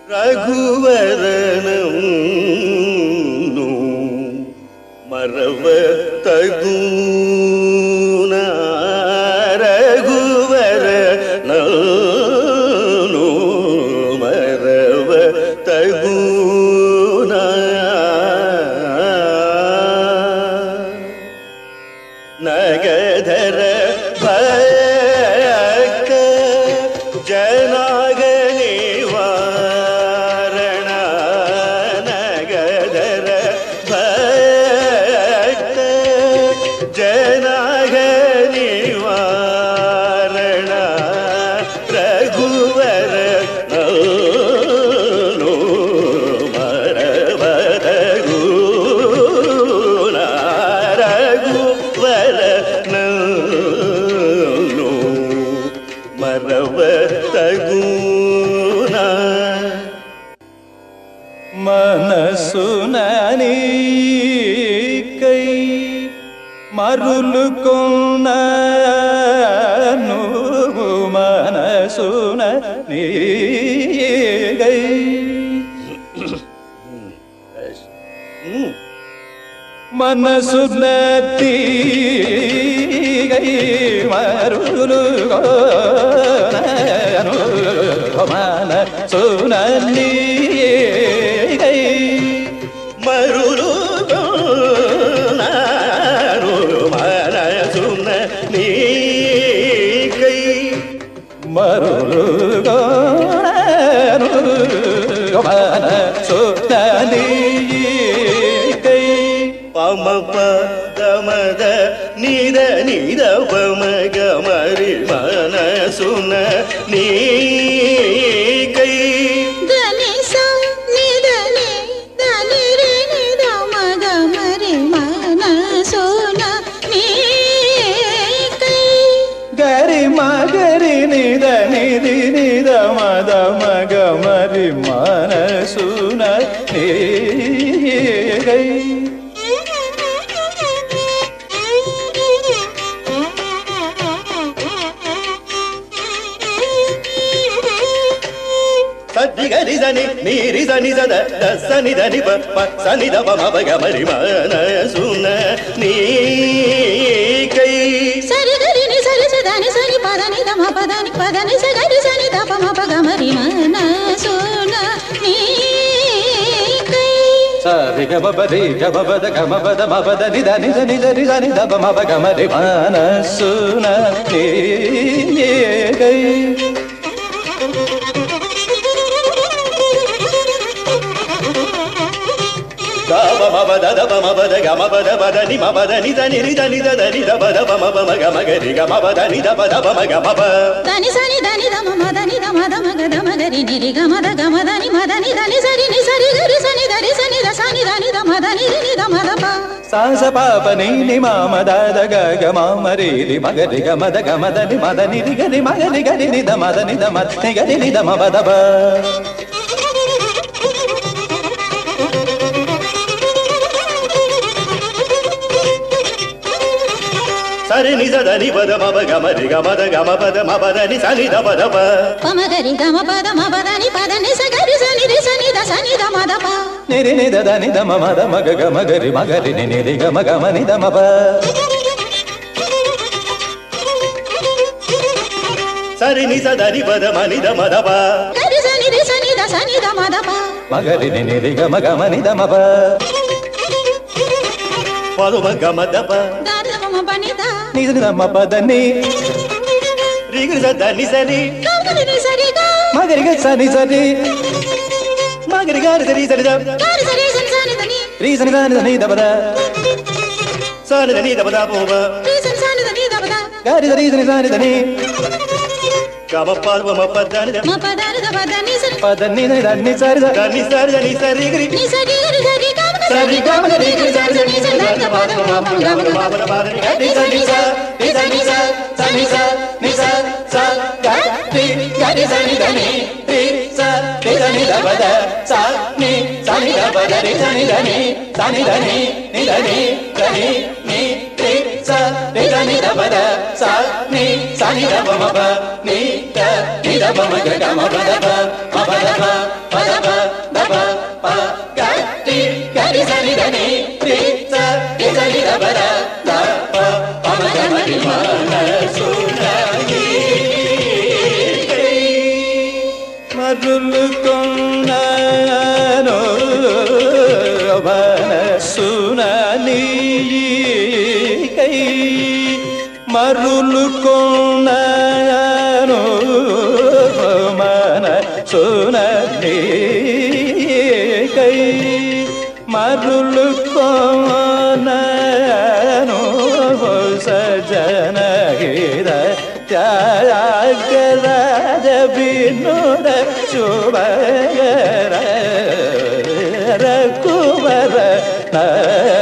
రఘువరను మరవ తగున రఘువరను మరవ తగున నగధర భక్త జనాగ నివారణ నగధర భక్త జనాగ నివారణ రఘువర no మరవరగుణ రఘువర no మరవ తగుణ మనసునని కై మరులు కొన్నను మనసున నీగై మనసున తీగై మరులు కొన్నను మనసున నీగై మరులు నారు మనసున నీకై మరులుగోనను మనసునీకై పమ పదమద నిద నిద పమ గమరి మనసున నీకై దని సా ని దని దని రే ని ద మ గ మ రి మన సోన నీ కై గరి మగరి నిద నిది నిద మద మగ మరి మనసున నీకై సద్ది గరి దని నీరి దని సద దసని దని ప ప సని ద పమ గమరి మనసున నీకై సరి గరి ని సరి స దని సరి పద ని ద మ పద ని పద ని స గరి స ని ద ప మ ప గ మ రి మన సోన నీ కై సరి గమ పది గమ పద గమ పద మ పద నిద నిద నిద నిద నిద ప మ ప గమ రి మనసున నీకై గమ మమ దద పమ పద గమ పద పద ని మ పద ని దని రి దని ద దని ద పద పమ పమ గమ గరి గమ పద ని ద పద పమ గమ ప దని సని దని ద మ మ దని ద మ ద మ గ ద మ గ రి ని రి గ మ ద గ మ ద ని మ ద ని దని సరి ని సరి గరి సని దని సని ద సని దని ద మ ద ని రి ని ద మ ద ప సాస పాప ని ని మామ దాద గ గ మామ రి రి మగ రి గ మద గ మద ని మద ని రి గ రి మగ రి గ రి ని ద మద ని ద మ ని గ రి ని ద మ ప ద ప సరి ని సద ని పద మమ గమ రి గమ ద గమ పద మ పద ని సని ద పద ప ప మ గ రి గ మ ప ద మ ప ద ని ప ద ని స గ రి స ని రి స ని ద స ని ద మ ద ప ని రి ని ద ద ని ద మ మ ద మ గ గ మ గ రి మ గ రి ని ని రి గ మ గ మ ని ద మ ప సరి ని సద ని పద మ ని ద మ ద ప గ రి స ని రి స ని ద స ని ద మ ద ప మ గ రి ని ని రి గ మ గ మ ని ద మ ప పద మ గమ ద ప ద ద మ మ ప ని ద ని ద మ ప ద ని రి గి సద ని సరి గ మ రి ని స రి గ మ గ రి గ స ని స ని మ గ రి గ రి సరి సరి ద గ రి స రి స ని స ని ద ని రి స ని ద ని ద ని ద ప ద స ని ద ని ద ప ద ప మ రి స ని స ని ద ని ద ప ద గ రి ద రి స ని స ని ద ని గమ ప ద మ ప ద ని ద మ ప ద ని ద ప ద ని స ప ద ని ద ని ద ని స రి ద ద ని సరి ద ని సరి గి ని స రి గ రి స రి గ మ ద స సరి రి గ గ మ మ గ ద రి రి గి గ సరి స ద ని ని స సరి ద ద ద ప ప ద ద మ మ ప మ గ గ మ మ ద ద మ ప ప ద ప ద ని గ ని స ని స ని స ని స స ని స ని స స గ రి గ రి స ని ద ని రి స రి ద ని ద ప ద స ని స ని ద ప ద రి స ని ద ని స ని ద ని ని ద ని ద ని ని రి స స రి ద ని ద ప ద స ని స ని ద ప మ ప ని ద ని ద ప మ గ గ మ ప ద ప మ ప ద ప ప ద ప ద ప ప గ రి గ రి స ని ద ని రి స రి ద ని ద ప ద ద ప ప మ గ మ రి మ న సు న ని మరులు కొన్నాను మనసున నీకై మరులు కొన్నాను మనసున నీకై మరులు కొన్నాను సజన గిర త్యాగరాజ వినుడ శుభగర రకువర